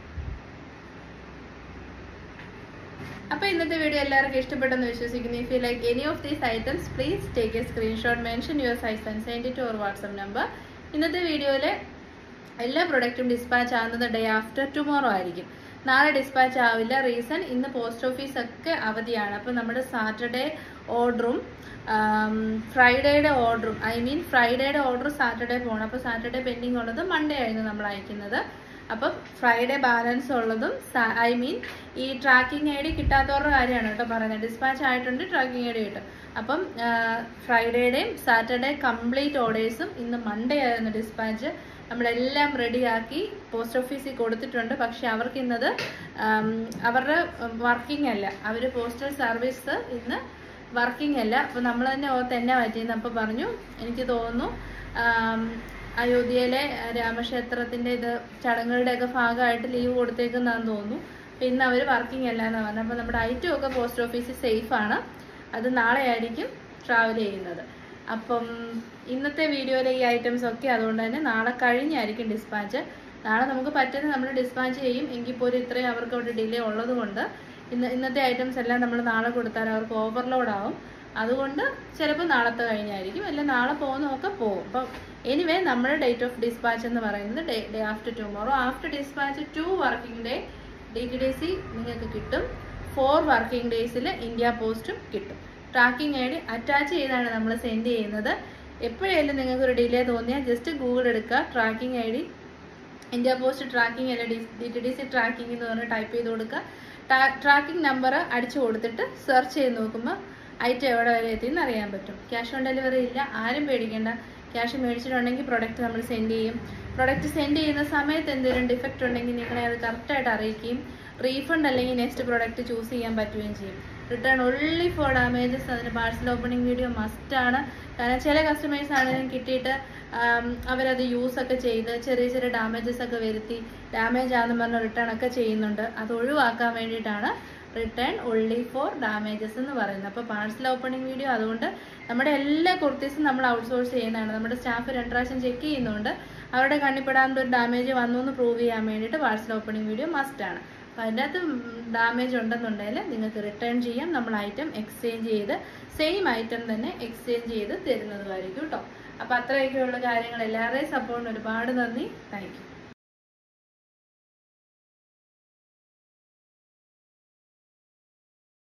അപ്പൊ ഇന്നത്തെ വീഡിയോ എല്ലാവർക്കും ഇഷ്ടപ്പെട്ടെന്ന് വിശ്വസിക്കുന്നു if you like any of these items please take a screenshot mention your size and send it or WhatsApp number ഇന്നത്തെ വീഡിയോയിലെ എല്ലാ പ്രൊഡക്റ്റും ഡിസ്പാച്ച് ആകുന്നത് ഡേ ആഫ്റ്റർ ടുമോറോ ആയിരിക്കും നാളെ ഡിസ്പാച്ച് ആവില്ല റീസൺ ഇന്ന് പോസ്റ്റ് ഓഫീസ് ഒക്കെ അവധിയാണ് അപ്പോൾ നമ്മുടെ സാറ്റർഡേ ഓർഡറും ഫ്രൈഡേയുടെ ഓർഡറും ഐ മീൻ ഫ്രൈഡേയുടെ ഓർഡർ സാറ്റർഡേ പോകണം അപ്പോൾ സാറ്റർഡേ പെൻഡിങ് ഉള്ളത് മൺഡേ ആയിരുന്നു നമ്മൾ അയക്കുന്നത് അപ്പം ഫ്രൈഡേ ബാലൻസ് ഉള്ളതും ഐ മീൻ ഈ ട്രാക്കിംഗ് ഐ ഡി കിട്ടാത്തവരുടെ കാര്യമാണ് കേട്ടോ പറയുന്നത് ഡിസ്പാച്ച് ആയിട്ടുണ്ട് ട്രാക്കിംഗ് ഐ ഡി കിട്ടും അപ്പം ഫ്രൈഡേയുടെയും സാറ്റർഡേ കംപ്ലീറ്റ് ഓർഡേഴ്സും ഇന്ന് മൺഡേ ആയിരുന്നു ഡിസ്പാച്ച് നമ്മളെല്ലാം റെഡിയാക്കി പോസ്റ്റ് ഓഫീസിൽ കൊടുത്തിട്ടുണ്ട് പക്ഷെ അവർക്ക് ഇന്നത് അവരുടെ വർക്കിംഗ് അല്ല അവർ പോസ്റ്റൽ സർവീസ് ഇന്ന് വർക്കിംഗ് അല്ല അപ്പോൾ നമ്മൾ തന്നെ ഓർത്ത് എന്നെ പറ്റിയെന്ന് അപ്പോൾ പറഞ്ഞു എനിക്ക് തോന്നുന്നു അയോധ്യയിലെ രാമക്ഷേത്രത്തിന്റെ ഇത് ചടങ്ങുകളുടെയൊക്കെ ഭാഗമായിട്ട് ലീവ് കൊടുത്തേക്കുന്നതാന്ന് തോന്നുന്നു അപ്പം ഇന്ന് അവർ വർക്കിംഗ് അല്ല എന്നാണ് പറഞ്ഞത് അപ്പോൾ നമ്മുടെ ഐറ്റം ഒക്കെ പോസ്റ്റ് ഓഫീസിൽ സേഫ് ആണ് അത് നാളെ ആയിരിക്കും ട്രാവൽ ചെയ്യുന്നത് അപ്പം ഇന്നത്തെ വീഡിയോയിലെ ഈ ഐറ്റംസ് ഒക്കെ അതുകൊണ്ട് തന്നെ നാളെ കഴിഞ്ഞായിരിക്കും ഡിസ്പാച്ച് നാളെ നമുക്ക് പറ്റുന്ന നമ്മൾ ഡിസ്പാച്ച് ചെയ്യും എങ്കിൽ പോലും ഇത്രയും അവർക്ക് അവിടെ ഡിലേ ഉള്ളത് കൊണ്ട് ഇന്ന് ഇന്നത്തെ ഐറ്റംസ് എല്ലാം നമ്മൾ നാളെ കൊടുത്താൽ അവർക്ക് ഓവർലോഡ് ആവും അതുകൊണ്ട് ചിലപ്പോൾ നാളത്തെ കഴിഞ്ഞായിരിക്കും അല്ല നാളെ പോകുന്നതൊക്കെ പോകും അപ്പം എനിവേ നമ്മുടെ ഡേറ്റ് ഓഫ് ഡിസ്പാച്ച് എന്ന് പറയുന്നത് day day after tomorrow after dispatch two working day D T D C നിങ്ങൾക്ക് കിട്ടും ഫോർ വർക്കിംഗ് ഡേയ്സിൽ ഇന്ത്യ പോസ്റ്റും കിട്ടും ട്രാക്കിംഗ് ഐ ഡി അറ്റാച്ച് ചെയ്താണ് നമ്മൾ സെൻഡ് ചെയ്യുന്നത് എപ്പോഴായാലും നിങ്ങൾക്ക് ഒരു ഡിലേ തോന്നിയാൽ ജസ്റ്റ് ഗൂഗിൾ എടുക്കുക tracking I D India Post tracking അല്ല D T D C tracking എന്ന് പറഞ്ഞ് ടൈപ്പ് ചെയ്ത് കൊടുക്കുക ട്രാക്കിംഗ് നമ്പർ അടിച്ചു കൊടുത്തിട്ട് സെർച്ച് ചെയ്ത് നോക്കുമ്പോൾ ഐറ്റം എവിടെ വരെ എത്തിയെന്ന് അറിയാൻ പറ്റും ക്യാഷ് ഓൺ ഡെലിവറി ഇല്ല ആരും പേടിക്കേണ്ട ക്യാഷ് മേടിച്ചിട്ടുണ്ടെങ്കിൽ പ്രൊഡക്റ്റ് നമ്മൾ സെൻഡ് ചെയ്യും പ്രൊഡക്റ്റ് സെൻഡ് ചെയ്യുന്ന സമയത്ത് എന്തെങ്കിലും ഡിഫക്റ്റ് ഉണ്ടെങ്കിൽ നിങ്ങളെ അത് കറക്റ്റായിട്ട് അറിയിക്കുകയും റീഫണ്ട് അല്ലെങ്കിൽ നെക്സ്റ്റ് പ്രൊഡക്റ്റ് ചൂസ് ചെയ്യാൻ പറ്റുകയും ചെയ്യും റിട്ടേൺ ഒൺലി ഫോർ ഡാമേജസ് അതിന് പാഴ്സൽ ഓപ്പണിംഗ് വീഡിയോ മസ്റ്റാണ് കാരണം ചില കസ്റ്റമേഴ്സ് ആണെങ്കിലും കിട്ടിയിട്ട് ആം, അവരത് യൂസ് ഒക്കെ ചെയ്ത് ചെറിയ ചെറിയ ഡാമേജസ് ഒക്കെ വരുത്തി ഡാമേജ് ആണെന്ന് പറഞ്ഞ് റിട്ടേൺ ഒക്കെ ചെയ്യുന്നുണ്ട് അത് ഒഴിവാക്കാൻ വേണ്ടിയിട്ടാണ് റിട്ടേൺ ഒൺലി ഫോർ ഡാമേജസ് എന്ന് പറയുന്നത് അപ്പോൾ പാഴ്സൽ ഓപ്പണിംഗ് വീഡിയോ അതുകൊണ്ട് നമ്മുടെ എല്ലാ കുർത്തീസും നമ്മൾ ഔട്ട്സോഴ്സ് ചെയ്യുന്നതാണ് നമ്മുടെ സ്റ്റാഫ് രണ്ട് പ്രാവശ്യം ചെക്ക് ചെയ്യുന്നുണ്ട് അവരുടെ കണ്ണിപ്പെടാണ്ട് ഒരു ഡാമേജ് വന്നു എന്ന് പ്രൂവ് ചെയ്യാൻ വേണ്ടിയിട്ട് പാഴ്സൽ ഓപ്പണിംഗ് വീഡിയോ മസ്റ്റാണ് അപ്പോൾ അതിൻ്റെ അകത്ത് ഡാമേജ് ഉണ്ടെന്നുണ്ടെങ്കിൽ നിങ്ങൾക്ക് റിട്ടേൺ ചെയ്യാം നമ്മൾ ഐറ്റം എക്സ്ചേഞ്ച് ചെയ്ത് സെയിം ഐറ്റം തന്നെ എക്സ്ചേഞ്ച് ചെയ്ത് തരുന്നതുമായിരിക്കും കേട്ടോ അപ്പോൾ അത്രയൊക്കെയുള്ള കാര്യങ്ങൾ എല്ലാവരുടെയും സപ്പോർട്ടിന് ഒരുപാട് നന്ദി താങ്ക് യു